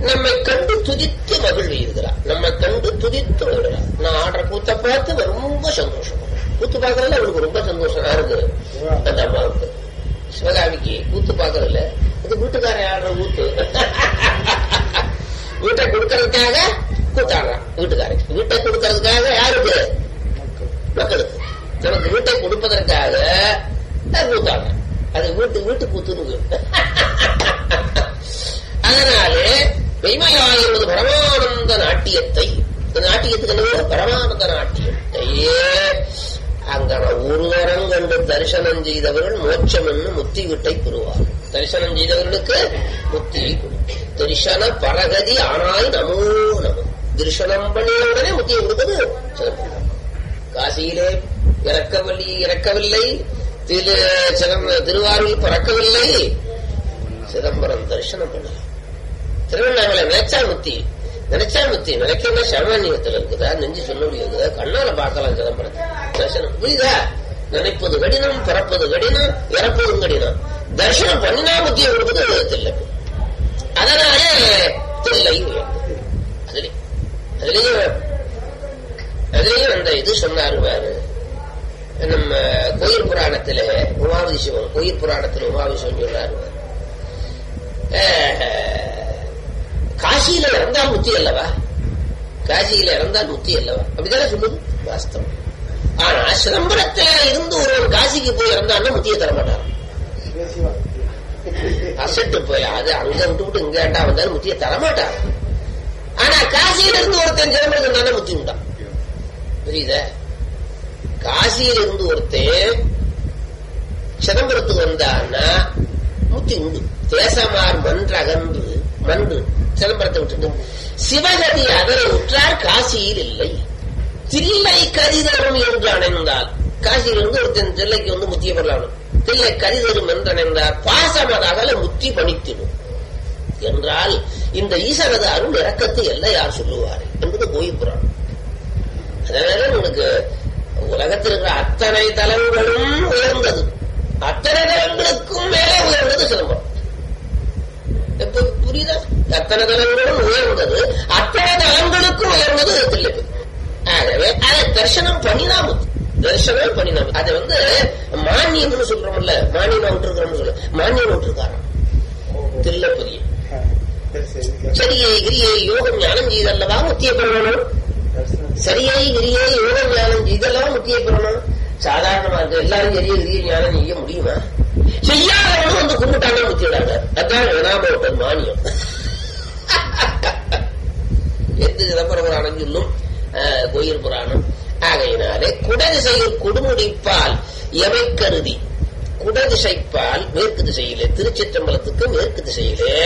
நம்மை கண்டு துதித்து மகிழ்வீர்களார் நம்மை கண்டு துதித்து மகிழ்கிறார் நான் ஆடுற கூத்த பார்த்து ரொம்ப சந்தோஷம் கூத்து பார்க்கறதுல அவருக்கு ரொம்ப சந்தோஷமா இருக்கு அந்த அம்மாவுக்கு சிவகாமிக்கு கூத்து பார்க்கறதுல இது வீட்டுக்காரன் ஆடுற கூத்து வீட்டை கொடுக்கறதுக்காக கூத்தாடுறான் வீட்டுக்காரன் வீட்டை கொடுக்கறதுக்காக யாருக்கு மக்களுக்கு நமக்கு வீட்டை கொடுப்பதற்காக கூத்தாடுறான் அது வீட்டு வீட்டு கூத்துன்னு அதனாலே மெய்மையாயிருவது பரமானந்த நாட்டியத்தை இந்த நாட்டியத்துக்கு என்ன பரமானந்த நாட்டியத்தையே அங்கன ஒரு தரம் கண்டு தரிசனம் செய்தவர்கள் மோட்சம் என்று முத்தி விட்டை பெறுவார் தரிசனம் செய்தவர்களுக்கு முத்தியை கொடுக்கும் தரிசன பரகதி ஆனாய் நமோ நம தரிசனம் பண்ணின உடனே முத்தியை கொடுத்தது சிதம்பரம் காசியிலே இறக்கவில்லை இறக்கவில்லை திரு சிதம்பரம் திருவாரூரில் பிறக்கவில்லை சிதம்பரம் தரிசனம் பண்ணலாம் திருவண்ணாமலை நினைச்சா முத்தி நினைச்சா முத்தி நினைக்கிற சாமானியத்தில் இருக்குதா நெஞ்சு சொல்ல முடியுதா கண்ணால பார்க்கலாம் சிதம்பரத்தை தரிசனம் புரியுதா நினைப்பது கடினம் பிறப்பது கடினம் இறப்பதும் கடினம் தரிசனம் பண்ணினா முத்தியை கொடுப்பது தில்லை அதனால தில்லை அதுல அதுலயும் அதுலயும் அந்த இது சொன்னாரு பாரு நம்ம கோயில் புராணத்துல உமாவதி சிவன் கோயில் புராணத்துல உமாவதி சிவன் சொல்றாரு காசியில இறந்தால் முத்தி அல்லவா காசியில இறந்தால் முத்தி அல்லவா அப்படித்தானே சொல்லுது வாஸ்தவம் ஆனா சிதம்பரத்துல இருந்து ஒருவன் காசிக்கு போய் இறந்தான்னா முத்தியை தர மாட்டான் அசட்டு போய் அது அங்க விட்டு விட்டு இங்க ஏண்டா வந்தாலும் முத்தியை தர மாட்டான் ஆனா காசியில இருந்து ஒருத்தன் சிதம்பரத்துக்கு தானே முத்தி உண்டான் புரியுதா காசியில இருந்து ஒருத்தன் சிதம்பரத்துக்கு வந்தான்னா முத்தி உண்டு தேசமார் மன்றகன்று மன்று சிதம்பரத்தை விட்டுட்டு சிவகதி அதனை உற்றார் காசியில் இல்லை தில்லை கரிதரும் என்று அணைந்தால் காசியிலிருந்து ஒருத்தன் தில்லைக்கு வந்து முத்திய பெறலாம் தில்லை கரிதரும் என்று அணைந்தார் பாசமதாகல முத்தி பணித்திடும் என்றால் இந்த ஈசனது அருள் இறக்கத்தை எல்லாம் யார் சொல்லுவார் என்பது கோயில் புராணம் அதனால உனக்கு உலகத்தில் இருக்கிற அத்தனை தலங்களும் உயர்ந்தது அத்தனை தலங்களுக்கும் மேலே உயர்ந்தது சிதம்பரம் இப்ப புரியுதா அத்தனை தலங்களும் உயர்ந்தது அத்தனை தலங்களுக்கும் உயர்ந்தது தில்லைப்பு ஆகவே அதை தரிசனம் பண்ணினாம தரிசனம் பண்ணினாம அதை வந்து மானியம்னு சொல்றோம்ல மானியம் விட்டுருக்கிறோம்னு சொல்ல மானியம் விட்டுருக்காராம் தில்லப்பதியம் சரியை கிரியை யோகம் ஞானம் செய்தல்லவா முத்திய பெறணும் சரியை கிரியை யோகம் ஞானம் செய்தல்லவா முத்திய பெறணும் சாதாரணமா இருக்கு எல்லாரும் சரியை கிரியை ஞானம் செய்ய முடியுமா செய்யாதவனும் வந்து கும்பிட்டாங்க முத்திடாங்க அதான் வினாமோட்டன் மானியம் எந்த சிதம்பர புராணம் சொல்லும் கோயில் புராணம் ஆகையினாலே குடதிசையில் கொடுமுடிப்பால் எவை கருதி குடதிசைப்பால் மேற்கு திசையிலே திருச்சிற்றம்பலத்துக்கு மேற்கு திசையிலே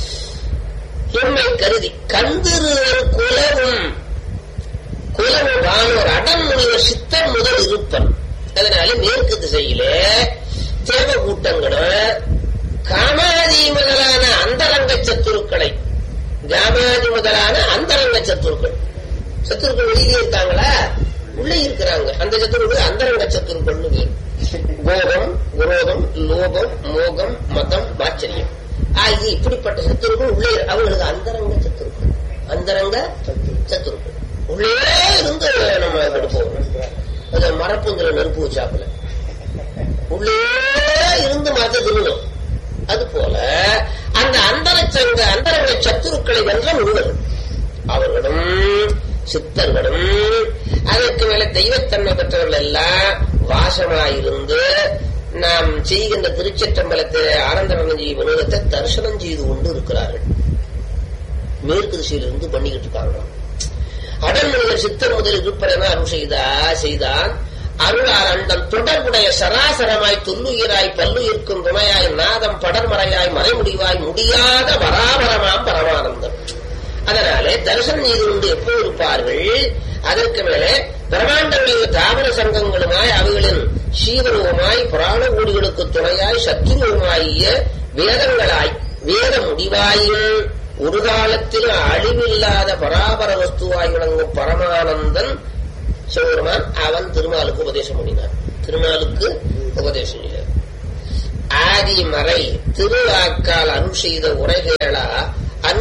எம்மை கருதி கந்திரு குலவும் குலவும் வானோர் அடம் முனிவர் சித்தர் முதல் இருப்பன் அதனால மேற்கு திசையிலே தேவ கூட்டங்களும் காமாதி முதலான அந்தரங்க சத்துருக்களை காமாதி முதலான அந்தரங்க சத்துருக்கள் சத்துருக்கள் வெளியே இருக்காங்களா உள்ளே இருக்கிறாங்க அந்த சத்துருக்கள் அந்தரங்க சத்துருக்கள்னு பேர் கோபம் குரோதம் லோகம் மோகம் மதம் மாச்சரியம் ஆகிய இப்படிப்பட்ட சத்துருக்கள் உள்ளே அவங்களுக்கு அந்தரங்க சத்துருக்கள் அந்தரங்க சத்துருக்கள் உள்ளே இருந்து நம்ம எடுப்போம் அது மரப்புங்கிற நெருப்பு வச்சாப்புல உள்ளே இருந்து மரத்தை திருணும் அது போல அந்த அந்தர சங்க அந்தரங்க சத்துருக்களை வென்ற முனிவர்கள் அவர்களும் சித்தர்களும் அதற்கு மேல தெய்வத்தன்மை பெற்றவர்கள் எல்லாம் வாசமாயிருந்து நாம் செய்கின்ற திருச்சிற்றம்பலத்தில் ஆனந்தரங்கஜி வினோதத்தை தரிசனம் செய்து கொண்டு இருக்கிறார்கள் மேற்கு திசையிலிருந்து பண்ணிக்கிட்டு இருக்காங்க அடன்மனிதர் சித்தர் முதல் இருப்பரென அருள் செய்தா செய்தான் அருளார் அண்டம் தொடர்புடைய சராசரமாய் தொல்லுயிராய் பல்லுயிர்க்கும் துணையாய் நாதம் படர்மறையாய் மறைமுடிவாய் முடியாத பராபரமாம் பரமானந்தம் அதனாலே தரிசனம் செய்து கொண்டு எப்போ இருப்பார்கள் அதற்கு மேலே பிரமாண்டங்களில் தாவர சங்கங்களுமாய் அவைகளின் சீவரூபமாய் புராண கூடிகளுக்கு துணையாய் சத்துருவமாகிய வேதங்களாய் வேத முடிவாயும் ஒரு காலத்திலும் அழிவில்லாத பராபர வஸ்துவாய் விளங்கும் பரமானந்தன் சிவபெருமான் அவன் திருமாலுக்கு உபதேசம் பண்ணினான் திருமாலுக்கு உபதேசம் செய்தார் ஆதிமறை திருவாக்கால் அருள் செய்த உரைகளா அன்புமிக்க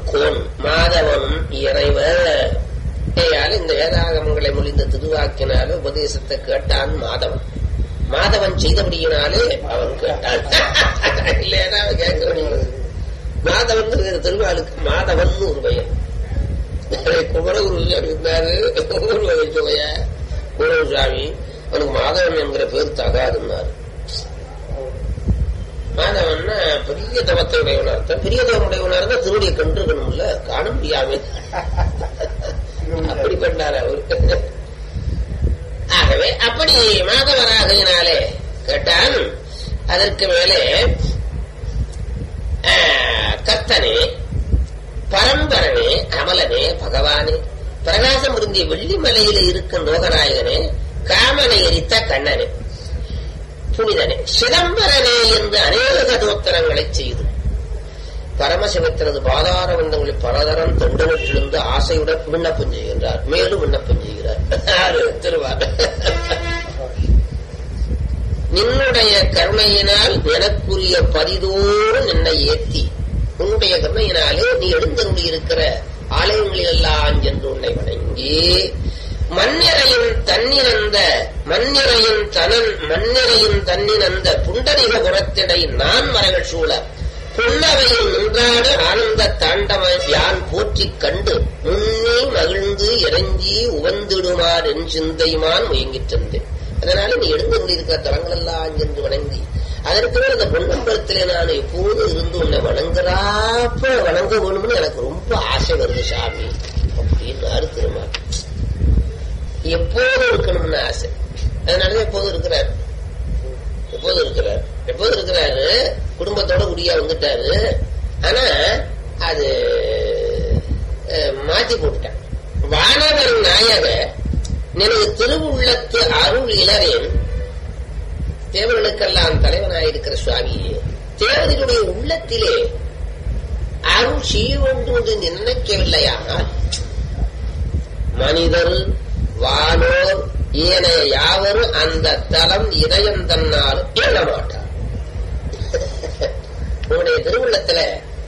கோன் மாதவனும் இறைவர் ஆகையால் இந்த வேதாகமங்களை மொழிந்த திருவாக்கினால உபதேசத்தை கேட்டான் மாதவன் மாதவன் செய்தபடியினாலே அவன் கேட்டான் இல்லையா அவன் கேட்க முடியாது மாதவன் வேறு திருவாளுக்கு மாதவன் ஒரு பையன் குமரகுரு இருந்தாரு ஊர்ல வச்சவைய குமரகுசாமி அவனுக்கு மாதவன் என்கிற பேர் தகாதுன்னாரு மாதவன்னா பெரிய தவத்தை உடையவனா இருந்தா பெரிய தவம் உடையவனா இருந்தா திருடிய கண்டிருக்கணும்ல காண முடியாம அப்படி பண்ணார் அவரு ஆகவே அப்படி மாதவராகினாலே கேட்டான் அதற்கு மேலே கத்தனே பரம்பரனே அமலனே பகவானே பிரகாசம் இருந்திய வெள்ளிமலையில இருக்கும் லோகநாயகனே காமனை எரித்த கண்ணனே புனிதனே சிதம்பரனே என்று அநேக தோத்திரங்களை செய்து பரமசிவத்தினது பாதார வந்தங்களில் பலதரம் தொண்டனிட்டிருந்து ஆசையுடன் விண்ணப்பம் செய்கின்றார் மேலும் விண்ணப்பம் செய்கிறார் திருவார் நின்னுடைய கருணையினால் எனக்குரிய பதிதோறும் என்னை ஏத்தி உன்னுடைய கருணையினாலே நீ எழுந்தருளி இருக்கிற ஆலயங்களில் எல்லாம் சென்று உன்னை வணங்கி மண்ணிறையின் தன்னிறந்த மண்ணிறையின் தனன் மண்ணிறையின் தன்னிறந்த புண்டரிக புறத்திடை நான் மரங்கள் சூழ புன்னவையில் நின்றாடு ஆனந்த தாண்டவ யான் போற்றிக் கண்டு முன்னே மகிழ்ந்து இறங்கி உவந்திடுமார் என் சிந்தைமான் முயங்கிச் சென்றேன் அதனால நீ எழுந்து கொண்டிருக்கிற தலங்கள் எல்லாம் சென்று வணங்கி அதற்கு மேல் அந்த பொன்னம்பலத்திலே நான் எப்போது இருந்து உன்னை வணங்குறாப்ப வணங்க வேணும்னு எனக்கு ரொம்ப ஆசை வருது சாமி அப்படின்னாரு திருமால் எப்போதும் இருக்கணும்னு ஆசை அதனாலதான் எப்போதும் இருக்கிறார் எப்போது இருக்கிறார் எப்போது இருக்கிறாரு குடும்பத்தோட குடியா வந்துட்டாரு ஆனா அது மாத்தி போட்டுட்டான் வானவர் நாயக நினைவு திருவுள்ளத்து அருள் இளரேன் தேவர்களுக்கெல்லாம் தலைவனாயிருக்கிற சுவாமியே தேவர்களுடைய உள்ளத்திலே அருள் செய்ய வேண்டும் என்று நினைக்கவில்லையானால் மனிதர் வானோர் ஏனைய யாவரும் அந்த தலம் இதயம் தன்னால் எண்ண மாட்டார் உன்னுடைய திருவுள்ளத்துல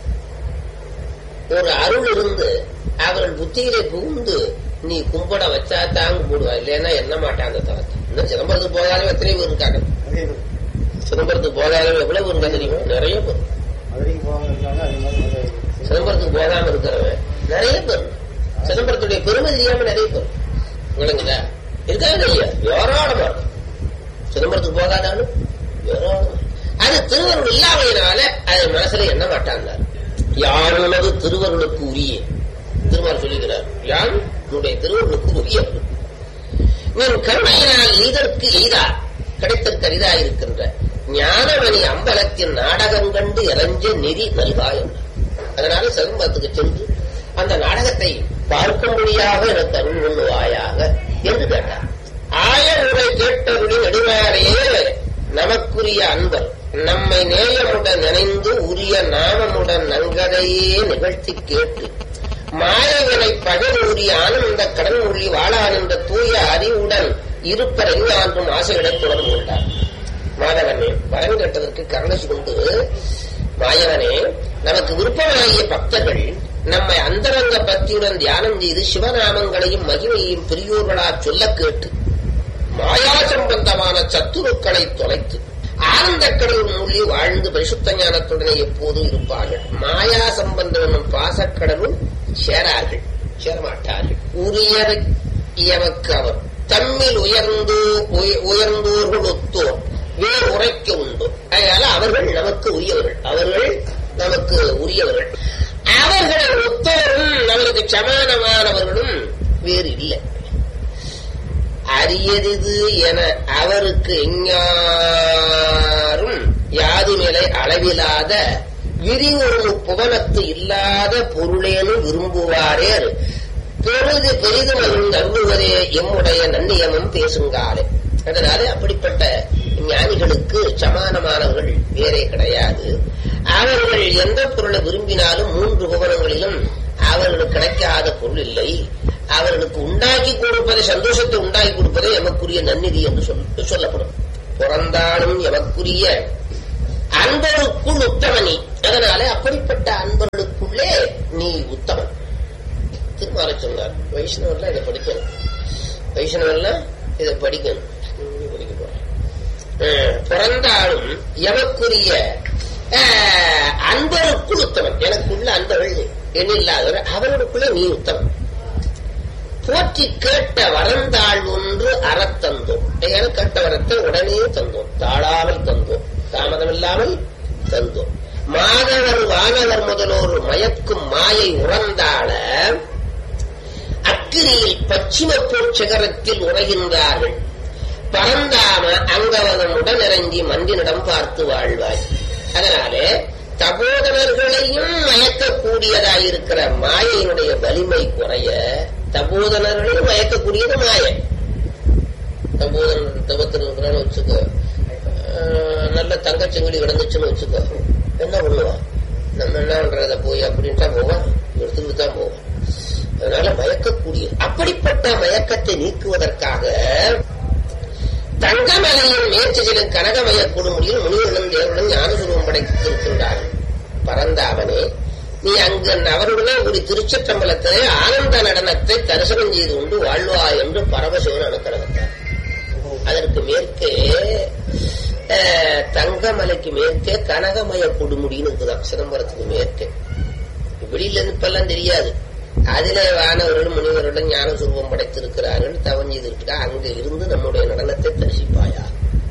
ஒரு அருள் இருந்து அவர்கள் புத்தியிலே புகுந்து நீ கும்பிட வச்சா தான் கும்பிடுவா இல்லைன்னா என்ன மாட்டான் அந்த தலத்தை இன்னும் சிதம்பரத்துக்கு போகாத எத்தனை பேர் இருக்காங்க சிதம்பரத்துக்கு போகாத எவ்வளவு பேர் இருக்கா தெரியுமா நிறைய பேர் சிதம்பரத்துக்கு போகாம இருக்கிறவன் நிறைய பேர் சிதம்பரத்துடைய பெருமை தெரியாம நிறைய பேர் விளங்குதா இருக்காங்க இல்லையா ஏராளமா இருக்கும் சிதம்பரத்துக்கு போகாதாலும் ஏராளமா அது திருவருள் இல்லாமையினால அது மனசுல எண்ண மாட்டாங்க யாருனது திருவருளுக்கு உரிய திருமால் சொல்லுகிறார் யான் உன்னுடைய திருவருளுக்கு உரிய உன் கருணையினால் எய்தற்கு எய்தா கிடைத்தற்கு அரிதா இருக்கின்ற ஞானமணி அம்பலத்தின் நாடகம் கண்டு இறஞ்ச நெறி நல்காயம் அதனால சிதம்பரத்துக்கு சென்று அந்த நாடகத்தை பார்க்கும்படியாக எனக்கு அருள் பண்ணுவாயாக என்று கேட்டார் ஆயனுரை கேட்டவர்களின் நெடுவாரையே நமக்குரிய அன்பர் நம்மை நேயமுடன் நினைந்து உரிய நாமமுடன் நன்கதையே நிகழ்த்தி கேட்டு மாயவனை பகல் உரிய ஆனந்த கடன் மொழி வாழானந்த தூய அறிவுடன் இருப்பர் எங்கான்றும் ஆசைகளை தொடர்பு கொண்டார் மாதவனே வரம் கேட்டதற்கு கருணை கொண்டு மாயவனே நமக்கு விருப்பமாகிய பக்தர்கள் நம்மை அந்தரங்க பக்தியுடன் தியானம் செய்து சிவநாமங்களையும் மகிமையையும் பெரியோர்களா சொல்ல கேட்டு மாயா சம்பந்தமான சத்துருக்களை தொலைத்து ஆனந்த கடல் மூலி வாழ்ந்து பரிசுத்த ஞானத்துடனே எப்போதும் இருப்பார்கள் மாயா சம்பந்தம் என்னும் பாசக்கடலும் சேரார்கள் சேரமாட்டார்கள் உரியது எமக்கு அவர் தம்மில் உயர்ந்து உயர்ந்தோர்கள் ஒத்தோர் வேறு உரைக்க உண்டு அதனால அவர்கள் நமக்கு உரியவர்கள் அவர்கள் நமக்கு உரியவர்கள் அவர்களை ஒத்தோரும் அவருக்கு சமானமானவர்களும் வேறு இல்லை அரியது என அவருக்கு எஞ்ஞாரும் யாதுமிலை அளவிலாத விரிவொரு புவனத்து இல்லாத பொருளேனு விரும்புவாரேர் பெரிது பெரிது மகிழ்ந்து அருள்வதே எம்முடைய நன்னியமும் பேசுங்காலே அதனால அப்படிப்பட்ட ஞானிகளுக்கு சமானமானவர்கள் வேறே கிடையாது அவர்கள் எந்த பொருளை விரும்பினாலும் மூன்று புவனங்களிலும் அவர்களுக்கு கிடைக்காத பொருள் இல்லை அவர்களுக்கு உண்டாக்கி கொடுப்பதை சந்தோஷத்தை உண்டாக்கி கொடுப்பதே எமக்குரிய நன்னிதி என்று சொல்லப்படும் பிறந்தாலும் எமக்குரிய அன்பருக்குள் உத்தமனி அதனால அப்படிப்பட்ட அன்பர்களுக்குள்ளே நீ சொன்னார் வைஷ்ணவர்லாம் இதை படிக்கணும் வைஷ்ணவர்லாம் இதை படிக்கணும் ம், படிக்க போறேன். அஹ், பிறந்தாலும் எமக்குரிய அஹ், அன்பருக்குள் உத்தமன் எனக்குள்ள அன்பர்கள் எண்ணில்லாதவர் அவர்களுக்குள்ள நீ உத்தமன் போற்றி கேட்ட வரந்தாள் ஒன்று அறத்தந்தோம் ஏன்னா கேட்ட வரத்தை உடனே தந்தோம் தாழாமல் தந்தோம் தாமதம் இல்லாமல் தந்தோம் மாதவர் வானவர் முதலோர் மயக்கும் மாயை உறந்தாள அக்கிரியில் பச்சிம சிகரத்தில் உரைகின்றார்கள் பரந்தாம அங்கவதம் உடனிறங்கி மந்தினிடம் பார்த்து வாழ்வாய் அதனாலே தபோதனர்களையும் மயக்கக்கூடியதாயிருக்கிற மாயையினுடைய வலிமை குறைய தபோதனர்களையும் மயக்கக்கூடியது மாயை தபோதனர் தபத்தில் இருக்கிறான்னு வச்சுக்கோ ஆஹ் நல்ல தங்கச்செங்கடி கிடந்துச்சுன்னு வச்சுக்கோ என்ன பண்ணுவான் நம்ம என்ன பண்றத போய் அப்படின்ட்டா போவான் எடுத்துட்டு தான் போவான் அதனால மயக்கக்கூடியது அப்படிப்பட்ட மயக்கத்தை நீக்குவதற்காக தங்கமலையின் மேற்சிலும் கனகமய கொடுமுடியில் முனிவர்களும் தேவர்களும் ஞானசுருவம் படைத்திருக்கின்றார்கள் பரந்தாமனே நீ அங்கு அவருடனே ஒரு திருச்சற்றம்பலத்திலே ஆனந்த நடனத்தை தரிசனம் செய்து கொண்டு வாழ்வா என்று பரமசிவன் அனுக்கடகத்தார் அதற்கு மேற்கே அஹ், தங்கமலைக்கு மேற்கே கனகமய கொடுமுடின்னு இருக்குதாம் சிதம்பரத்துக்கு மேற்கே வெளியில இருந்து இப்பெல்லாம் தெரியாது அதிலே வானவர்கள் முனிவர்களும் ஞான சுரூபம் படைத்திருக்கிறார்கள் தவம் செய்திருக்கிறா அங்க இருந்து நம்முடைய நடனத்தை தரிசிப்பாயா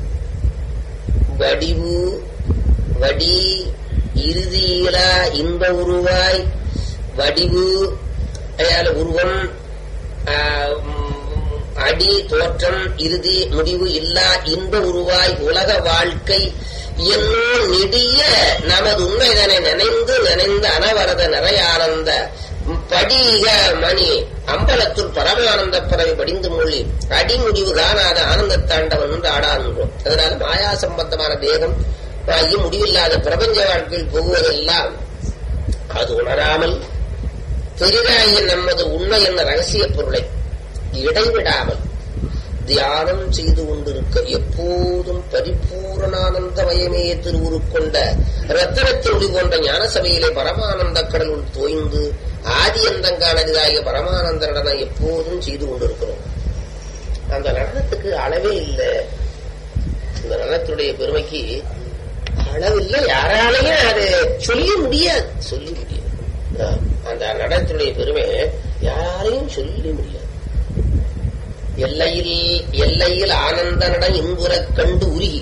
வடிவு வடி இறுதியிலா இன்ப உருவாய் வடிவு அயால உருவம் ஆஹ், உம், அடி தோற்றம் இறுதி முடிவு இல்லா இன்ப உருவாய் உலக வாழ்க்கை என்னும் நெடிய நமது உண்மைதனை நினைந்து நினைந்த அனவரத நிறையானந்த படிக மணி அம்பலத்துள் பரமானந்த பறவை படிந்து மொழி அடிமுடிவு காணாத ஆனந்த தாண்டவன் என்று ஆடான்றோம் அதனால மாயா சம்பந்தமான தேகம் ஆகி முடிவில்லாத பிரபஞ்ச வாழ்க்கையில் போவதெல்லாம் அது உணராமல் பெரிதாகிய நமது உண்மை என்ற ரகசிய பொருளை இடைவிடாமல் தியானம் செய்து கொண்டிருக்க எப்போதும் பரிபூரணானந்தமயமே திருவுருக்கொண்ட ரத்தனத்தில் ஒளி போன்ற ஞான சபையிலே பரமானந்த கடலுள் தோய்ந்து ஆதி அந்தங்கானதாகிய பரமானந்த நடனம் எப்போதும் செய்து கொண்டிருக்கிறோம் அந்த நடனத்துக்கு அளவே இல்லை இந்த நடனத்துடைய பெருமைக்கு அளவில்லை யாராலையும் அதை சொல்லி முடியாது சொல்லி முடியாது ஆ, அந்த நடனத்துடைய பெருமை யாராலையும் சொல்லி முடியாது எல்லையில் எல்லையில் ஆனந்த நடம் இன்புறக் கண்டு உருகி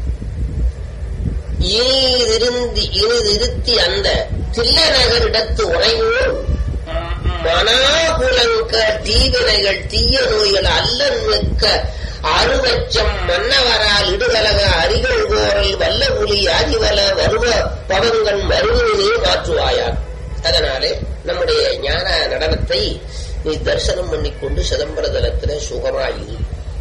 இனிதிருந்தி இனிதிருத்தி அந்த தில்லநகரிடத்து உறையோர் மனாகுலங்க தீவினைகள் தீய நோய்கள் அல்லன் மிக்க அருவச்சம் மன்னவரால் இடுகலக அரிகள் கோரல் வல்ல புலி ஆதிவல வருவ பவங்கள் மருவினே மாற்றுவாயார் அதனாலே நம்முடைய ஞான நடனத்தை நீ தரிசனம் பண்ணிக்கொண்டு சிதம்பர தலத்திலே சுகமாயிரு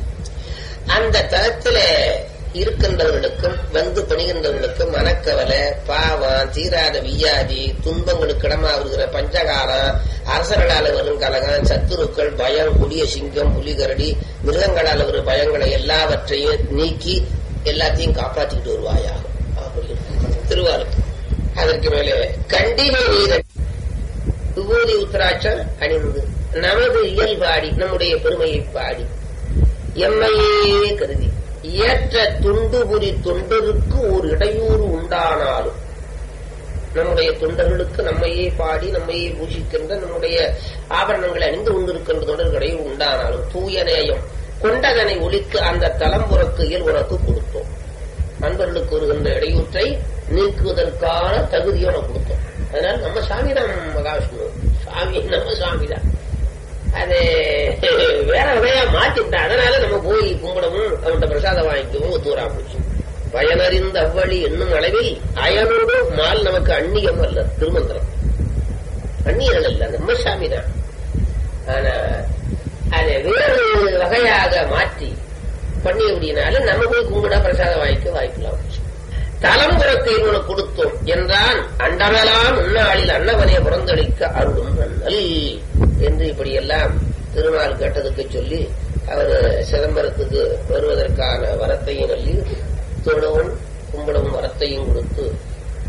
அந்த தலத்தில இருக்கின்றவர்களுக்கும் வந்து பணிகின்றவர்களுக்கும் மனக்கவலை பாவம் தீராத வியாதி துன்பங்களுக்கு இடமாவுகிற பஞ்சகாலம் அரசர்களால் வரும் கலகம் சத்துருக்கள் பயம் கொடிய சிங்கம் புலிகரடி மிருகங்களால் வரும் பயங்களை எல்லாவற்றையும் நீக்கி எல்லாத்தையும் காப்பாற்றிக்கிட்டு வருவாயாகும் அப்படின்னு திருவாரூர் அதற்கு மேலே கண்டிகை நீர விபூதி உத்தராட்சம் அணிந்து நமது இயல்பாடி நம்முடைய பெருமையை பாடி எம்மையே கருதி ஏற்ற துண்டுபுரி தொண்டருக்கு ஒரு இடையூறு உண்டானாலும் நம்முடைய தொண்டர்களுக்கு நம்மையே பாடி நம்மையே பூஜிக்கின்ற நம்முடைய ஆபரணங்களை அணிந்து கொண்டிருக்கின்ற தொண்டர்கள் இடையூறு உண்டானாலும் தூய நேயம் கொண்டதனை ஒழித்து அந்த தலம்புறக்கையில் உனக்கு கொடுத்தோம் நண்பர்களுக்கு வருகின்ற இடையூற்றை நீக்குவதற்கான தகுதியை உனக்கு கொடுத்தோம் அதனால நம்ம சாமி தான் மகாவிஷ்ணு சாமி நம்ம சாமி தான் அது வேற வகையா மாத்திட்டா அதனால நம்ம போய் கும்பிடவும் அவன்கிட்ட பிரசாதம் வாங்கிக்கவும் ஒத்துவரா போச்சு பயனறிந்த அவ்வழி என்னும் அளவில் அயனோடு மால் நமக்கு அந்நியம் அல்ல திருமந்திரம் அந்நியர்கள் அல்ல நம்ம சாமி தான் ஆனா அதை வேறு வகையாக மாற்றி பண்ணி அப்படின்னால நம்ம போய் கும்பிட பிரசாதம் வாங்கிக்க வாய்க்கலாம் தலம்புறத்தை உனக்கு கொடுத்தோம் என்றான் அண்டமெல்லாம் முன்னாளில் அன்னவனை புறந்தளிக்க அருளும் அண்ணல் என்று இப்படியெல்லாம் திருநாள் கேட்டதுக்கு சொல்லி அவர் சிதம்பரத்துக்கு வருவதற்கான வரத்தையும் சொல்லி தொழவும் கும்பிடவும் வரத்தையும் கொடுத்து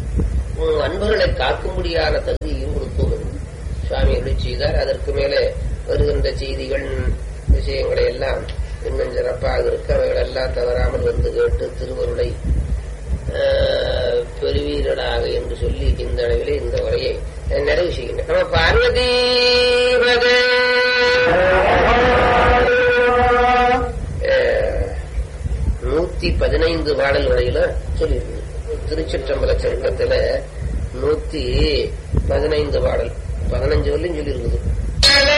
உன் அன்பர்களை காக்கும்படியான தகுதியையும் கொடுத்தோம் என்று சுவாமி அருளி செய்தார் அதற்கு மேலே வருகின்ற செய்திகள் விஷயங்களை எல்லாம் இன்னும் சிறப்பாக இருக்க அவைகள் எல்லாம் தவறாமல் வந்து கேட்டு திருவருளை ஆஹ், பெறுவீர்களாக என்று சொல்லி இந்த அளவிலே இந்த உரையை நிறைவு செய்கின்றேன் நம்ம பார்வதி நூத்தி பதினைந்து பாடல் வரையில சொல்லியிருக்கு திருச்சிற்றம்பல சட்டத்துல நூத்தி பதினைந்து பாடல் பதினஞ்சு வரலையும் சொல்லியிருக்குது